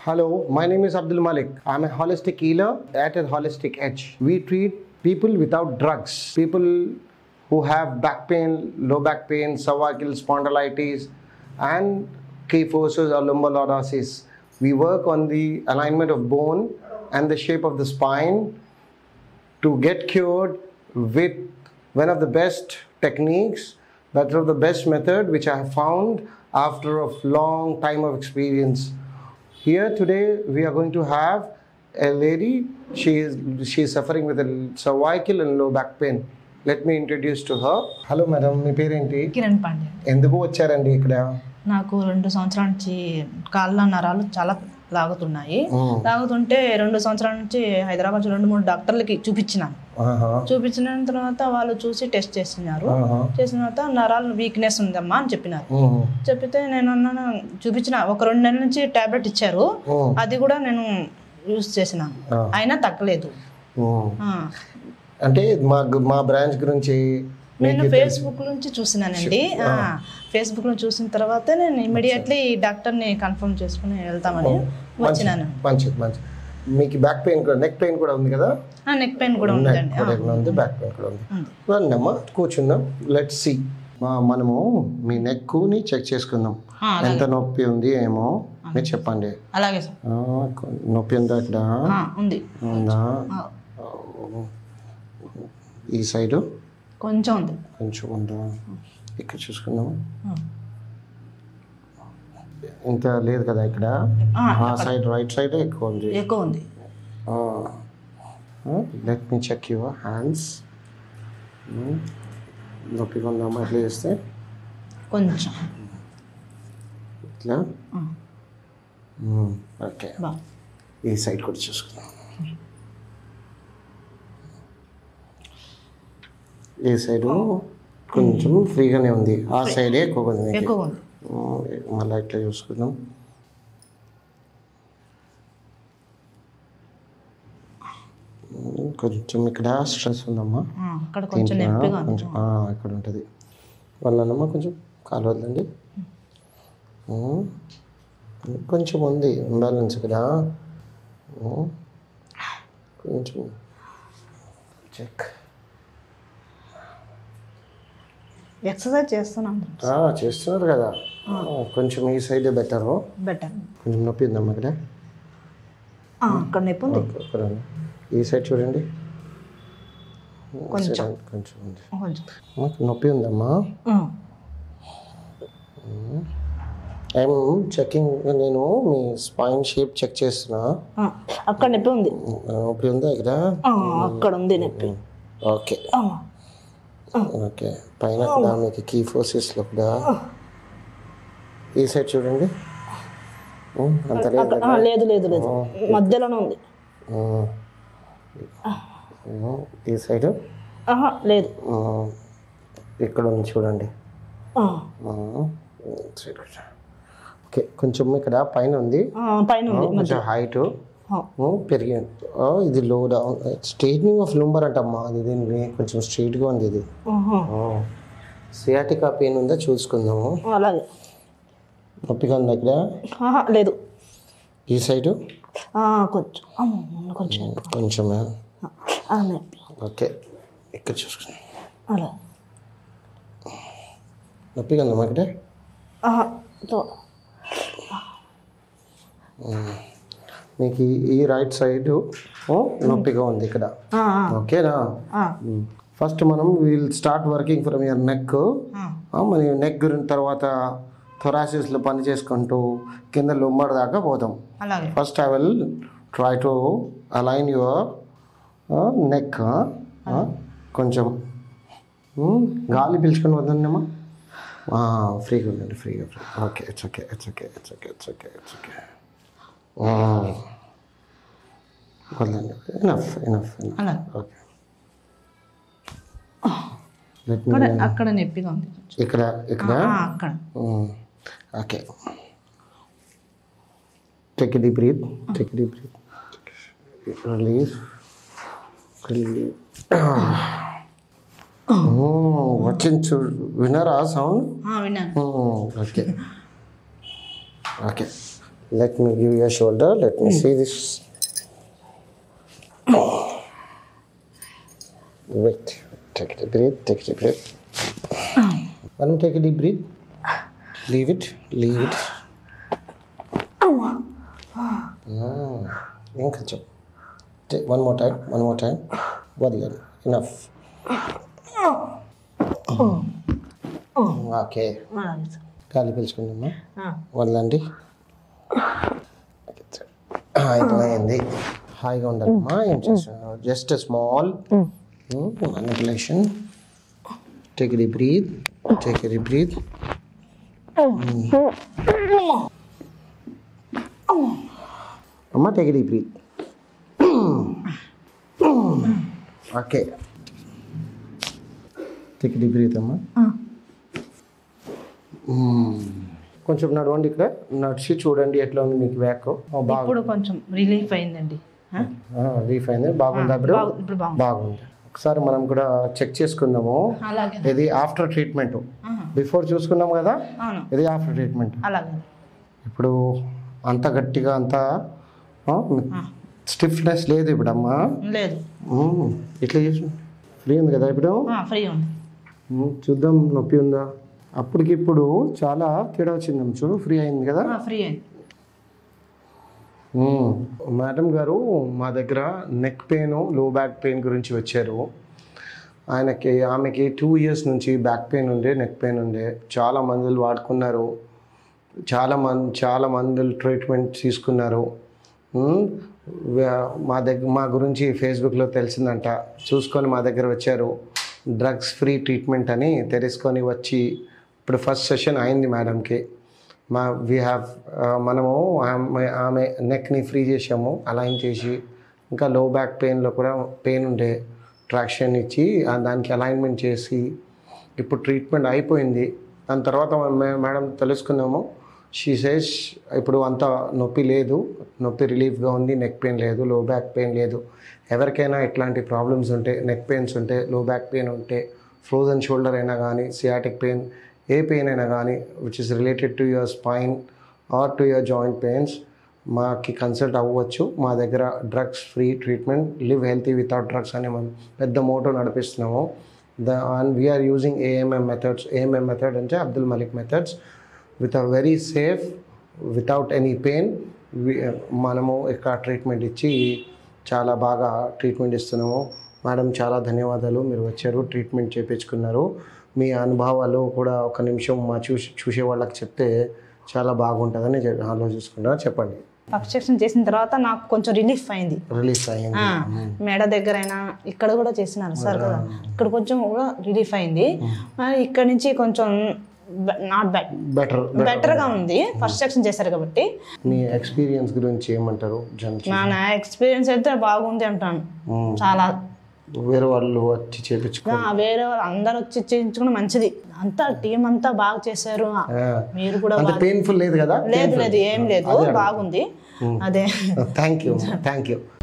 Hello, my name is Abdul Malik. I'm a holistic healer at a holistic edge. We treat people without drugs, people who have back pain, low back pain, cervical spondylitis, and kyphosis or lumbar lordosis. We work on the alignment of bone and the shape of the spine to get cured with one of the best techniques that's of the best method which i have found after a long time of experience here today we are going to have a lady she is she is suffering with a cervical and low back pain let me introduce to her hello madam మీ పేరేంటి కిరణ్ పాండే ఎందుకు వచ్చారండి ఇక్కడ నాకు రెండు సంవత్సరాల నుంచి కాళ్ళ నరాలు చాలా లాగుతున్నాయి మ్మ్. లాగుతుంటే రెండు సంవత్సరాల నుంచి హైదరాబాద్ లో రెండు మూడు డాక్టర్లకి చూపించినాను ఆహా, చూపించిన తర్వాత వాళ్ళు చూసి టెస్ట్ చేసినారు ఆహా. చేసిన తర్వాత నరాలు వీక్నెస్ ఉందమ్మా అని చెప్పినారు మ్మ్. చెప్పితే నేను అన్నాను చూపించిన ఒక రెండు నెలల నుంచి టాబ్లెట్ ఇచ్చారు మ్మ్. అది కూడా నేను యూజ్ చేసినాను ఆ. అయినా తగ్గలేదు మ్మ్. ఆ. అంటే మా మా బ్రాంచ్ గురించి నేను ఫేస్బుక్ నుంచి చూసినానండి ఫేస్బుక్ లో చూసిన తర్వాత నేను ఇమీడియట్లీ ఈ డాక్టర్ని కన్ఫర్మ్ చేసుకుని వెళ్తామని వచ్చినాను మంచిది మంచిది మీకు బ్యాక్ పెయిన్ కూడా నెక్ పెయిన్ కూడా ఉంది కదా నెక్ పెయిన్ కూడా నెక్ ఉందండి కూడా ఏమైనా ఉంది బ్యాక్ పెయిన్ కూడా ఉంది ఉంది. రండి అమ్మా కూర్చుందాం లెట్ సి మనము మీ నెక్ని చెక్ చేసుకుందాం ఆ, ఎంత నొప్పి ఉంది ఏమో మీరు చెప్పండి అలాగే సార్ ఆ, కొ- నొప్పి ఉందా ఇక్కడ ఆ, ఉంది ఉందా ఆ, ఈ సైడు కొంచెం ఉంది కొంచెం ఉందా ఇక్కడ చూసుకుందాం ఆ. ఇంత లేదు కదా ఇక్కడ ఆ, ఆ సైడ్ రైట్ సైడ్ ఎక్కువ ఉంది ఎక్కువ ఉంది let me check your hands నొప్పిగా ఉందామా ఎట్లా చేస్తే కొంచెం ఇట్లా ఆ, ఓకే బా ఈ సైడ్ కూడా చూసుకుందాం ఈ సైడు కొంచెం ఫ్రీగానే ఉంది ఆ సైడే ఎక్కువ ఉంది మీకు. ఎక్కువ ఉంది ఆ, మళ్ళీ ఇట్లా చూసుకుందాం ఉమ్, కొంచెం ఇక్కడ స్ట్రెస్ ఉందమ్మా ఆ, అక్కడ కొంచెం దీంట్లో నొప్పిగా ఉంది కొంచెం ఆ, ఇక్కడ ఉంటుంది వాళ్ళనమ్మా కొంచెం కాలు వదలండి ఉమ్, కొంచెం ఉంది ఇంబ్యాలెన్స్ ఇక్కడ ఉమ్, కొంచెం చెక్ ఎక్సర్సైజ్ చేస్తున్నాను చేస్తున్నారు కదా ఆ, కొంచెం ఈ సైడే బెటరు బెటర్ కొంచెం నొప్పి ఉందమ్మా ఇక్కడ అక్కడ నొప్పి ఉంది ఓకే, ఇక్కడ ఉంది. ఈ సైడ్ చూడండి కొంచెం. సైడ్ కొంచెం ఉంది కొంచెం మాకు నొప్పి ఉందమ్మా ఆ, ఐఎమ్ చెకింగ్ నేను మీ స్పైన్ షేప్ చెక్ చేస్తున్నా ఆ, అక్కడ నొప్పి ఉంది నొప్పి ఉందా ఇక్కడ ఆ, అక్కడ ఉంది నొప్పి ఓకే ఆ, ఓకే పైన కూడా మీకు కీ ఫోర్సెస్లో కూడా ఈ సైడ్ చూడండి ఉమ్, అంత లేదు అక్కడ- ఆ, లేదు లేదు లేదు మధ్యలోనే ఉంది ఉమ్. ఉమ్, ఈ సైడ్ ఆహా లేదు ఇక్కడ ఉంది చూడండి ఆ, సైడ్ కూడా. ఓకే కొంచెం ఇక్కడ పైన ఉంది ఆ, పైన ఉంది కొంచెం హైట్ ఆ, పెరిగింది ఆ, ఇది low down straightening of lumbar అంటమ్మా అది దీన్ని కొంచెం స్ట్రైట్గా ఉంది ఇది ఆహా, సియాటికా పెయిన్ ఉందా చూసుకుందాము అలాగే నొప్పిగా ఉందా ఇక్కడ ఆహా, లేదు ఈ సైడు ఆ, కొంచెం అమ్మ, కొంచెం కొంచెమే ఆ, నొప్పి ఓకే ఇక్కడ చూసుకుందాం అలా నొప్పిగా ఉందమ్మా ఇక్కడ ఆహా, తో- మీకు ఈ- ఈ రైట్ సైడ్ నొప్పిగా ఉంది ఇక్కడ ఆ, ఆ, ఓకేనా ఆ, ఫస్ట్ మనం will start working from your neck ఆ, మన నెక్ గురించి తర్వాత థొరాసిస్లో పని చేసుకుంటూ కింద లుమ్మడి దాకా పోతాం అలాగే first I will try to align your neck కొంచెం Hmm, గాలి పీల్చుకొని వద్దన్నమ్మా ఫ్రీగా ఉండండి ఫ్రీగా free okay it's okay it's okay it's okay it's okay it's okay వద్దండి ఎనఫ్ ఎనఫ్ అలాగే ఓకే లెట్ మీ అక్కడ అక్కడ నొప్పిగా ఉంది కొంచెం ఇక్కడ ఇక్కడ ఆ, అక్కడ okay take deep breath take deep breath release release వచ్చింది చూడు విన్నారా సౌండ్ ఆ, విన్నాను okay okay Let me give you a shoulder. Let me see this. Wait. Take a deep breath. Take a deep breath. Let me take a deep breath. Leave it. Leave it. Ah, ఇంకొంచెం one more time one more time వదలండి enough okay గాలి పీల్చుకుందమ్మా వదలండి అయిపోయింది హాయిగా ఉండాలమ్మా ఏం చేస్తున్నావు just small manipulation take the breath take the breath అమ్మా take the breath okay take the breath అమ్మా కొంచెం నడవండి ఇక్కడ నడిచి చూడండి ఎట్లా ఉంది మీకు బ్యాక్ బాగా ఇప్పుడు కొంచెం రిలీఫ్ అయిందండి ఆ? రీఫ్ అయింది బాగుందా బ్రో బాగు- ఇప్పుడు బాగుంది బాగుంది ఒకసారి మనం కూడా చెక్ చేసుకుందాము అలాగే ఇది ఆఫ్టర్ ట్రీట్మెంట్ ఆహా. బిఫోర్ చూసుకున్నాం కదా అవును ఇది ఆఫ్టర్ ట్రీట్మెంట్ అలాగే ఇప్పుడు అంత గట్టిగా అంత స్టిఫ్నెస్ లేదు ఇప్పుడు అమ్మా లేదు మ్మ్. ఇట్లా చేసి ఫ్రీ ఉంది కదా ఇప్పుడు ఫ్రీ ఉంది మ్మ్. చూద్దాం నొప్పి ఉందా అప్పటికి ఇప్పుడు చాలా తేడా వచ్చింది చూడు ఫ్రీ అయింది కదా ఫ్రీ అయింది మ్మ్. మేడం గారు మా దగ్గర neck pain low back pain గురించి వచ్చారు ఆయనకి ఆమెకి టూ ఇయర్స్ నుంచి బ్యాక్ పెయిన్ ఉండే నెక్ పెయిన్ ఉండే చాలా మందులు వాడుకున్నారు చాలా మంది చాలా మందులు ట్రీట్మెంట్ తీసుకున్నారు మ్మ్. వా- మా దగ్గర మా గురించి ఫేస్బుక్లో తెలిసిందంట చూసుకొని మా దగ్గర వచ్చారు డ్రగ్స్ ఫ్రీ ట్రీట్మెంట్ అని తెలుసుకొని వచ్చి ఇప్పుడు ఫస్ట్ సెషన్ అయింది మేడంకి మా వీ హ్యావ్ మనము ఆమె ఆమె నెక్ని ఫ్రీ చేసాము అలైన్ చేసి ఇంకా లో బ్యాక్ పెయిన్లో కూడా పెయిన్ ఉండే ట్రాక్షన్ ఇచ్చి ఆ దానికి అలైన్మెంట్ చేసి ఇప్పుడు ట్రీట్మెంట్ అయిపోయింది దాని తర్వాత మే- మేడం తెలుసుకున్నాము షీ సేస్ ఇప్పుడు అంత నొప్పి లేదు నొప్పి రిలీఫ్గా ఉంది నెక్ పెయిన్ లేదు లో బ్యాక్ పెయిన్ లేదు ఎవరికైనా ఇట్లాంటి ప్రాబ్లమ్స్ ఉంటే నెక్ పెయిన్స్ ఉంటే లో బ్యాక్ పెయిన్ ఉంటే ఫ్రోజన్ షోల్డర్ అయినా కానీ సియాటిక్ పెయిన్ ఏ పెయిన్ అయినా కానీ which is related to your spine or to your joint pains మాకి కన్సల్ట్ అవ్వచ్చు మా దగ్గర drugs free treatment live healthy without drugs అనే మనం పెద్ద మోటో నడిపిస్తున్నాము the and we are using AMM methods AMM method అంటే Abdul Malik methods with a very safe without any pain మనము ఇక్కడ ట్రీట్మెంట్ ఇచ్చి చాలా బాగా ట్రీట్మెంట్ ఇస్తున్నాము మేడం చాలా ధన్యవాదాలు మీరు వచ్చారు ట్రీట్మెంట్ చేయించుకున్నారు మీ అనుభవాలు కూడా ఒక నిమిషం మా చూసి చూసే వాళ్ళకి చెప్తే చాలా బాగుంటుందని చె- ఆలోచిస్తున్నాను చెప్పండి పక్షక్షం చేసిన తర్వాత నాకు కొంచెం రిలీఫ్ అయింది రిలీజ్ అయ్యింది ఆ, మెడ దగ్గరైనా ఇక్కడ కూడా చేసినారు సార్ కదా ఇక్కడ కొంచెం కూడా రిలీఫ్ అయింది ఆ, ఇక్కడ నుంచి కొంచెం నాట్ బ్యాడ్ బెటర్ బెటర్ గా ఉంది ఫస్ట్ సెక్షన్ చేశారు కాబట్టి మీ ఎక్స్పీరియన్స్ గురించి ఏమంటారు జన్ నా నా ఎక్స్పీరియన్స్ అయితే బాగుంది అంటాను చాలా వేరే వాళ్ళు వచ్చి చేపించుకో ఆ, వేరే వాళ్ళు అందరు వచ్చి చేయించుకున్న మంచిది అంతా టీం అంతా బాగా చేశారు ఆ, మీరు కూడా అంత పెయిన్ఫుల్ లేదు కదా లేదు లేదు ఏం లేదు బాగుంది అదే థ్యాంక్ యూ థ్యాంక్ యూ